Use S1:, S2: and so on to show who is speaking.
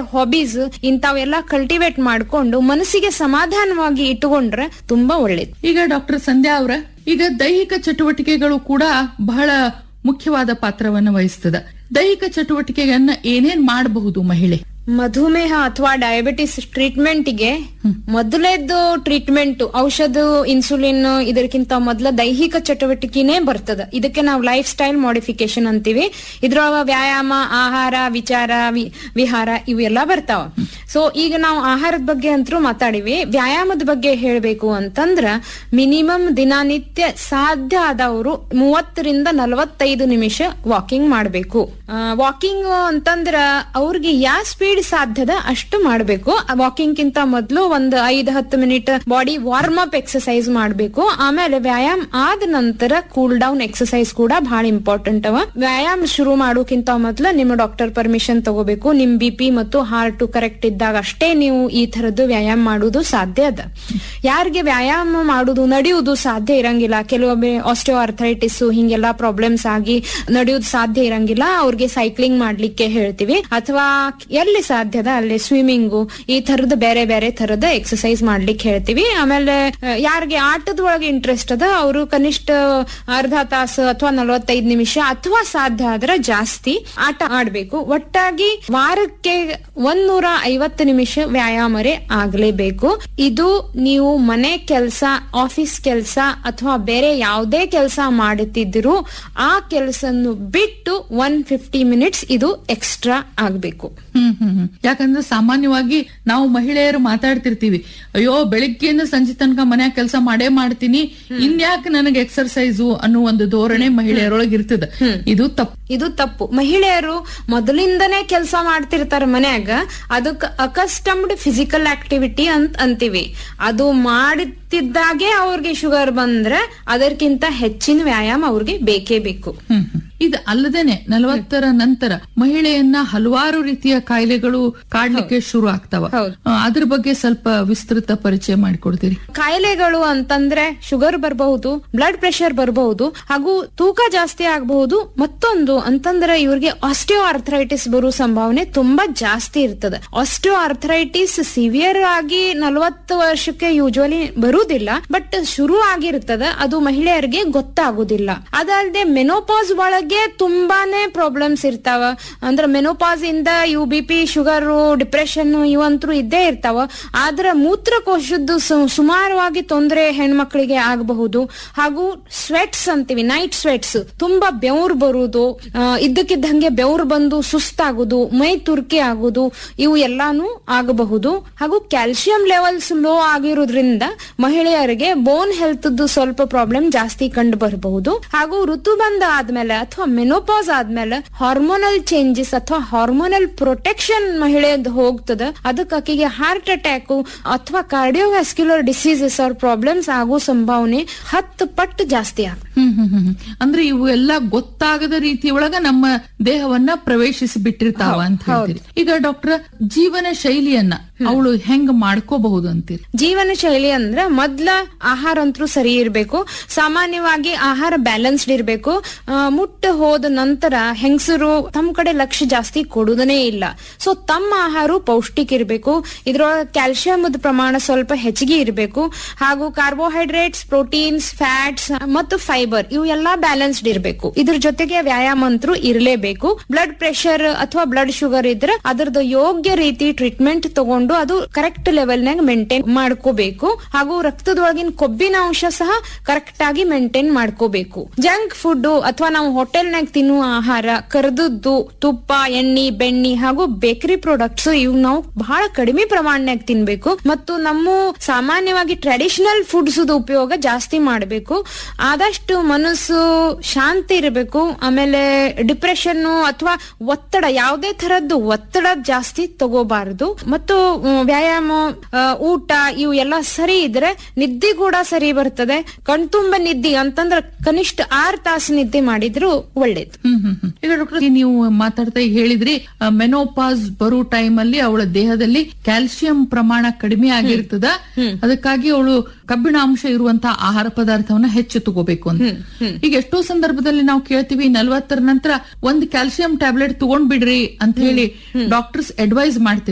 S1: Hobbies ಇಂಥವೆಲ್ಲ cultivate ಮಾಡ್ಕೊಂಡು ಮನಸ್ಸಿಗೆ ಸಮಾಧಾನವಾಗಿ ಇಟ್ಟುಕೊಂಡ್ರೆ ತುಂಬಾ ಒಳ್ಳೇದು
S2: ಈಗ ಡಾಕ್ಟರ್ ಸಂಧ್ಯಾ ಅವರ ಈಗ ದೈಹಿಕ ಚಟುವಟಿಕೆಗಳು ಕೂಡ ಬಹಳ ಮುಖ್ಯವಾದ ಪಾತ್ರವನ್ನ ವಹಿಸ್ತದ ದೈಹಿಕ ಚಟುವಟಿಕೆಯನ್ನ ಏನೇನ್ ಮಾಡಬಹುದು ಮಹಿಳೆ
S1: ಮಧುಮೇಹ ಅಥವಾ ಡಯಾಬಿಟಿಸ್ ಟ್ರೀಟ್ಮೆಂಟ್ಗೆ ಮೊದಲೇದು ಟ್ರೀಟ್ಮೆಂಟ್ ಔಷಧ ಇನ್ಸುಲಿನ್ ಇದಕ್ಕಿಂತ ಮೊದಲ ದೈಹಿಕ ಚಟುವಟಿಕೆನೇ ಬರ್ತದ ಇದಕ್ಕೆ ನಾವು ಲೈಫ್ ಸ್ಟೈಲ್ ಮಾಡಿಫಿಕೇಶನ್ ಅಂತೀವಿ ಇದ್ರೊಳಗ ವ್ಯಾಯಾಮ ಆಹಾರ ವಿಚಾರ ವಿ- ವಿಹಾರ ಇವೆಲ್ಲ ಬರ್ತಾವ ಸೊ ಈಗ ನಾವು ಆಹಾರದ ಬಗ್ಗೆ ಅಂತೂ ಮಾತಾಡಿವಿ ವ್ಯಾಯಾಮದ ಬಗ್ಗೆ ಹೇಳ್ಬೇಕು ಅಂತಂದ್ರ ಮಿನಿಮಮ್ ದಿನನಿತ್ಯ ಸಾಧ್ಯ ಆದವರು ಮೂವತ್ತರಿಂದ ನಲವತ್ತೈದು ನಿಮಿಷ ವಾಕಿಂಗ್ ಮಾಡಬೇಕು ವಾಕಿಂಗ್ ಅಂತಂದ್ರ ಅವ್ರಿಗೆ ಯಾ ಸ್ಪೀಡ್ ಸಾಧ್ಯದ ಅಷ್ಟು ಮಾಡಬೇಕು ವಾಕಿಂಗ್ ಕಿಂತ ಮೊದಲು ಒಂದು ಐದ್ ಹತ್ತು minute body warm up exercise ಮಾಡಬೇಕು ಆಮೇಲೆ ವ್ಯಾಯಾಮ ಆದ ನಂತರ ಕೂಲ್ ಡೌನ್ ಎಕ್ಸರ್ಸೈಸ್ ಕೂಡ ಬಹಳ ಇಂಪಾರ್ಟೆಂಟ್ ಅವ ವ್ಯಾಯಾಮ ಶುರು ಮಾಡೋಕ್ಕಿಂತ ಮೊದಲು ನಿಮ್ಮ ಡಾಕ್ಟರ್ ಪರ್ಮಿಷನ್ ತಗೋಬೇಕು ನಿಮ್ ಬಿ ಪಿ ಮತ್ತು ಹಾರ್ಟ್ ಕರೆಕ್ಟ್ ಇದ್ದಾಗ ಅಷ್ಟೇ ನೀವು ಈ ತರದ್ದು ವ್ಯಾಯಾಮ ಮಾಡುವುದು ಸಾಧ್ಯ ಅದ ಯಾರಿಗೆ ವ್ಯಾಯಾಮ ಮಾಡುದು ನಡೆಯುವುದು ಸಾಧ್ಯ ಇರಂಗಿಲ್ಲ ಕೆಲವೊಮ್ಮೆ ಆಸ್ಟಿಯೋ ಅರ್ಥೈಟಿಸ್ ಹಿಂಗೆಲ್ಲಾ ಪ್ರಾಬ್ಲಮ್ಸ್ ಆಗಿ ನಡೆಯುವುದು ಸಾಧ್ಯ ಇರಂಗಿಲ್ಲ ಅವ್ರಿಗೆ ಸೈಕ್ಲಿಂಗ್ ಮಾಡ್ಲಿಕ್ಕೆ ಹೇಳ್ತೀವಿ ಅಥವಾ ಎಲ್ಲಿ ಸಾಧ್ಯದ ಅಲ್ಲಿ ಸ್ವಿಮ್ಮಿಂಗು ಈ ತರದ ಬೇರೆ ಬೇರೆ ತರದ ಎಕ್ಸರ್ಸೈಸ್ ಮಾಡ್ಲಿಕ್ಕೆ ಹೇಳ್ತೀವಿ ಆಮೇಲೆ ಆ, ಯಾರಿಗೆ ಆಟದ ಒಳಗೆ ಇಂಟ್ರೆಸ್ಟ್ ಅದ ಅವರು ಕನಿಷ್ಠ ಅರ್ಧ ತಾಸು ಅಥವಾ ನಲವತ್ತೈದು ನಿಮಿಷ ಅಥವಾ ಸಾಧ್ಯ ಆದ್ರೆ ಜಾಸ್ತಿ ಆಟ ಆಡ್ಬೇಕು ಒಟ್ಟಾಗಿ ವಾರಕ್ಕೆ ಒಂದೂರ ಐವತ್ತು ನಿಮಿಷ ವ್ಯಾಯಾಮರೇ ಆಗ್ಲೇಬೇಕು ಇದು ನೀವು ಮನೆ ಕೆಲಸ ಆಫೀಸ್ ಕೆಲಸ ಅಥವಾ ಬೇರೆ ಯಾವುದೇ ಕೆಲಸ ಮಾಡುತ್ತಿದ್ರು ಆ ಕೆಲಸನ್ನು ಬಿಟ್ಟು ಒನ್ ಫಿಫ್ಟಿ ಮಿನಿಟ್ಸ್ ಇದು ಎಕ್ಸ್ಟ್ರಾ ಆಗ್ಬೇಕು
S2: ಹ್ಮ್ ಹ್ಮ್ ಹ್ಮ್. ಯಾಕಂದ್ರೆ ಸಾಮಾನ್ಯವಾಗಿ ನಾವು ಮಹಿಳೆಯರು ಮಾತಾಡ್ತಿರ್ತೀವಿ ಅಯ್ಯೋ ಬೆಳಿಗ್ಗೆಯಿಂದ ಸಂಜೆ ತನಕ ಮನ್ಯಾಗ ಕೆಲಸ ಮಾಡೇ ಮಾಡ್ತೀನಿ ಇನ್ಯಾಕ್ ನನಗೆ ಎಕ್ಸರ್ಸೈಸು ಅನ್ನೋ ಒಂದು ಧೋರಣೆ ಮಹಿಳೆಯರೊಳಗೆ ಇರ್ತದ ಇದು ತಪ್ಪು
S1: ಇದು ತಪ್ಪು ಮಹಿಳೆಯರು ಮೊದಲಿಂದನೇ ಕೆಲಸ ಮಾಡ್ತಿರ್ತಾರ ಮನ್ಯಾಗ ಅದಕ್ಕೆ ಅಕಸ್ಟಮ್ಡ್ ಫಿಸಿಕಲ್ ಆಕ್ಟಿವಿಟಿ ಅಂತ ಅಂತೀವಿ ಅದು ಮಾಡುತ್ತಿದ್ದಾಗೆ ಅವ್ರಿಗೆ ಶುಗರ್ ಬಂದ್ರೆ ಅದಕ್ಕಿಂತ ಹೆಚ್ಚಿನ ವ್ಯಾಯಾಮ ಅವ್ರಿಗೆ ಬೇಕೇ ಬೇಕು
S2: ಹ್ಮ್ ಹ್ಮ್. ಇದು ಅಲ್ಲದೇನೆ ನಲವತ್ತರ ನಂತರ ಮಹಿಳೆಯನ್ನ ಹಲವಾರು ರೀತಿಯ ಕಾಯಿಲೆಗಳು ಕಾಡ್ಲಿಕ್ಕೆ ಶುರು ಆಗ್ತಾವ
S1: ಹೌದು.
S2: ಆ, ಅದ್ರ ಬಗ್ಗೆ ಸ್ವಲ್ಪ ವಿಸ್ತೃತ ಪರಿಚಯ ಮಾಡಿಕೊಡ್ತೀರಿ
S1: ಕಾಯಿಲೆಗಳು ಅಂತಂದ್ರೆ ಶುಗರ್ ಬರಬಹುದು ಬ್ಲಡ್ ಪ್ರೆಷರ್ ಬರಬಹುದು ಹಾಗೂ ತೂಕ ಜಾಸ್ತಿ ಆಗಬಹುದು ಮತ್ತೊಂದು ಅಂತಂದ್ರೆ ಇವ್ರಿಗೆ ಆಸ್ಟಿಯೋ ಆರ್ಥರೈಟಿಸ್ ಬರೋ ಸಂಭಾವನೆ ತುಂಬಾ ಜಾಸ್ತಿ ಇರ್ತದೆ ಆಸ್ಟಿಯೋ ಆರ್ಥರೈಟಿಸ್ ಸಿವಿಯರ್ ಆಗಿ ನಲವತ್ತು ವರ್ಷಕ್ಕೆ ಯೂಶುವಲಿ ಬರುವುದಿಲ್ಲ ಬಟ್ ಶುರು ಆಗಿರ್ತದ ಅದು ಮಹಿಳೆಯರಿಗೆ ಗೊತ್ತಾಗುದಿಲ್ಲ ಅದಲ್ಲದೆ ಮೆನೋಪಾಸ್ ಒಳಗೆ ತುಂಬಾನೇ ಪ್ರಾಬ್ಲಮ್ಸ್ ಇರ್ತಾವ ಅಂದ್ರೆ ಮೆನೋಪಾಸ್ ಇಂದ ಇವು ಬಿ ಪಿ ಶುಗರ್ ಡಿಪ್ರೆಷನ್ ಇವಂತೂ ಇದ್ದೇ ಇರ್ತಾವ ಆದ್ರೆ ಮೂತ್ರಕೋಶದ್ದು ಸು- ಸುಮಾರವಾಗಿ ತೊಂದರೆ ಹೆಣ್ಮಕ್ಳಿಗೆ ಆಗಬಹುದು ಹಾಗೂ ಸ್ವೆಟ್ಸ್ ಅಂತೀವಿ ನೈಟ್ ಸ್ವೆಟ್ಸ್ ತುಂಬಾ ಬೆವ್ರು ಬರುವುದು ಆ, ಇದ್ದಕ್ಕಿದ್ದಂಗೆ ಬೆವ್ರು ಬಂದು ಸುಸ್ತಾಗುದು ಮೈ ತುರ್ಕಿ ಆಗುದು ಇವು ಎಲ್ಲಾನು ಆಗಬಹುದು ಹಾಗೂ ಕ್ಯಾಲ್ಸಿಯಂ ಲೆವೆಲ್ಸ್ ಲೋ ಆಗಿರೋದ್ರಿಂದ ಮಹಿಳೆಯರಿಗೆ ಬೋನ್ ಹೆಲ್ತ್ ಸ್ವಲ್ಪ ಪ್ರಾಬ್ಲಮ್ ಜಾಸ್ತಿ ಕಂಡು ಬರಬಹುದು ಹಾಗೂ ಋತುಬಂಧ ಆದ್ಮೇಲೆ ಅಥವಾ ಮೆನೋಪಾಸ್ ಆದ್ಮೇಲೆ ಹಾರ್ಮೋನಲ್ ಚೇಂಜಸ್ ಅಥವಾ ಹಾರ್ಮೋನಲ್ ಪ್ರೊಟೆಕ್ಷನ್ ಮಹಿಳೆಯದ್ ಹೋಗ್ತದ ಅದಕ್ಕೆ ಆಕೆಗೆ ಹಾರ್ಟ್ ಅಟ್ಯಾಕ್ ಅಥವಾ ಕಾರ್ಡಿಯೋವ್ಯಾಸ್ಕ್ಯುಲರ್ ಡಿಸೀಸಸ್ ಅವ್ರ ಪ್ರಾಬ್ಲಮ್ಸ್ ಆಗೋ ಸಂಭಾವನೆ ಹತ್ತು ಪಟ್ಟು ಜಾಸ್ತಿ ಆಗ
S2: ಹ್ಮ್ ಹ್ಮ್ ಹ್ಮ್ ಹ್ಮ್. ಅಂದ್ರೆ ಇವು ಎಲ್ಲ ಗೊತ್ತಾಗದ ರೀತಿಯೊಳಗ ನಮ್ಮ ದೇಹವನ್ನ ಪ್ರವೇಶಿಸಿ ಬಿಟ್ಟಿರ್ತಾವ ಅಂತ ಹೇಳ್ತೀರಿ ಈಗ ಡಾಕ್ಟರ್ ಜೀವನ ಶೈಲಿಯನ್ನ ಅವಳು ಹೆಂಗ್ ಮಾಡ್ಕೋಬಹುದು ಅಂತೀರಿ
S1: ಜೀವನ ಶೈಲಿ ಅಂದ್ರೆ ಮೊದ್ಲ ಆಹಾರ ಅಂತೂ ಸರಿ ಇರ್ಬೇಕು ಸಾಮಾನ್ಯವಾಗಿ ಆಹಾರ ಬ್ಯಾಲೆನ್ಸ್ಡ್ ಇರ್ಬೇಕು ಆ, ಮುಟ್ಟ ಹೋದ ನಂತರ ಹೆಂಗಸರು ತಮ್ಮ ಕಡೆ ಲಕ್ಷ್ಯ ಜಾಸ್ತಿ ಕೊಡುವುದನೇ ಇಲ್ಲ ಸೊ ತಮ್ಮ ಆಹಾರ ಪೌಷ್ಟಿಕ ಇರಬೇಕು ಇದ್ರೊಳಗೆ ಕ್ಯಾಲ್ಸಿಯಂದ ಪ್ರಮಾಣ ಸ್ವಲ್ಪ ಹೆಚ್ಚಿಗೆ ಇರಬೇಕು ಹಾಗೂ ಕಾರ್ಬೋಹೈಡ್ರೇಟ್ಸ್ ಪ್ರೋಟೀನ್ಸ್ ಫ್ಯಾಟ್ಸ್ ಮತ್ತು ಫೈಬರ್ ಇವು ಎಲ್ಲಾ ಬ್ಯಾಲೆನ್ಸ್ಡ್ ಇರಬೇಕು ಇದ್ರ ಜೊತೆಗೆ ವ್ಯಾಯಾಮ ಅಂತೂ ಇರಲೇಬೇಕು ಬ್ಲಡ್ ಪ್ರೆಷರ್ ಅಥವಾ ಬ್ಲಡ್ ಶುಗರ್ ಇದ್ರೆ ಅದರದ್ದು ಯೋಗ್ಯ ರೀತಿ ಟ್ರೀಟ್ಮೆಂಟ್ ತಗೊಂಡು ಅದು ಕರೆಕ್ಟ್ ಲೆವೆಲ್ ನಾಗ ಮೇಂಟೈನ್ ಮಾಡ್ಕೋಬೇಕು ಹಾಗೂ ರಕ್ತದೊಳಗಿನ ಕೊಬ್ಬಿನ ಅಂಶ ಸಹ ಕರೆಕ್ಟ್ ಆಗಿ ಮೇಂಟೈನ್ ಮಾಡ್ಕೋಬೇಕು ಜಂಕ್ ಫುಡ್ ಅಥವಾ ನಾವು ಹೋಟೆಲ್ನಾಗ ತಿನ್ನುವ ಆಹಾರ ಕರೆದದ್ದು ತುಪ್ಪ ಎಣ್ಣೆ ಬೆಣ್ಣೆ ಹಾಗೂ ಬೇಕರಿ ಪ್ರಾಡಕ್ಟ್ಸ್ ಇವು ನಾವು ಬಹಳ ಕಡಿಮೆ ಪ್ರಮಾಣನಾಗ ತಿನ್ಬೇಕು ಮತ್ತು ನಮ್ಮ ಸಾಮಾನ್ಯವಾಗಿ ಟ್ರೆಡಿಷನಲ್ ಫುಡ್ಸ್ ಉಪಯೋಗ ಜಾಸ್ತಿ ಮಾಡಬೇಕು ಆದಷ್ಟು ಮನಸ್ಸು ಶಾಂತಿ ಇರಬೇಕು ಆಮೇಲೆ ಡಿಪ್ರೆಷನ್ ಅಥವಾ ಒತ್ತಡ ಯಾವುದೇ ತರದ್ದು ಒತ್ತಡ ಜಾಸ್ತಿ ತಗೋಬಾರದು ಮತ್ತು ಮ್, ವ್ಯಾಯಾಮ ಆ, ಊಟ ಇವು ಎಲ್ಲ ಸರಿ ಇದ್ರೆ ನಿದ್ದೆ ಕೂಡ ಸರಿ ಬರ್ತದೆ ಕಣ್ತುಂಬ ನಿದ್ದೆ ಅಂತಂದ್ರೆ ಕನಿಷ್ಠ ಆರ್ ತಾಸು ನಿದ್ದೆ ಮಾಡಿದ್ರು ಒಳ್ಳೇದು
S2: ಹ್ಮ್ ಹ್ಮ್ ಹ್ಮ್. ಈಗ ಡಾಕ್ಟರ್ ನೀವು ಮಾತಾಡ್ತಾ ಈಗ ಹೇಳಿದ್ರಿ ಮೆನೋಪಾಸ್ ಬರೋ ಟೈಮ್ ಅಲ್ಲಿ ಅವಳ ದೇಹದಲ್ಲಿ ಕ್ಯಾಲ್ಸಿಯಂ ಪ್ರಮಾಣ ಕಡಿಮೆ ಆಗಿರ್ತದ ಅದಕ್ಕಾಗಿ ಅವಳು ಕಬ್ಬಿಣ ಅಂಶ ಇರುವಂತಹ ಆಹಾರ ಪದಾರ್ಥವನ್ನ ಹೆಚ್ಚು ತಗೋಬೇಕು ಅಂತ ಈಗ ಎಷ್ಟೋ ಸಂದರ್ಭದಲ್ಲಿ ನಾವು ಕೇಳ್ತೀವಿ ನಲ್ವತ್ತರ ನಂತರ ಒಂದ್ ಕ್ಯಾಲ್ಸಿಯಂ ಟ್ಯಾಬ್ಲೆಟ್ ತಗೊಂಡ್ ಬಿಡ್ರಿ ಅಂತ ಹೇಳಿ ಡಾಕ್ಟರ್ಸ್ ಅಡ್ವೈಸ್ ಮಾಡ್ತಿರ್ತಾರೆ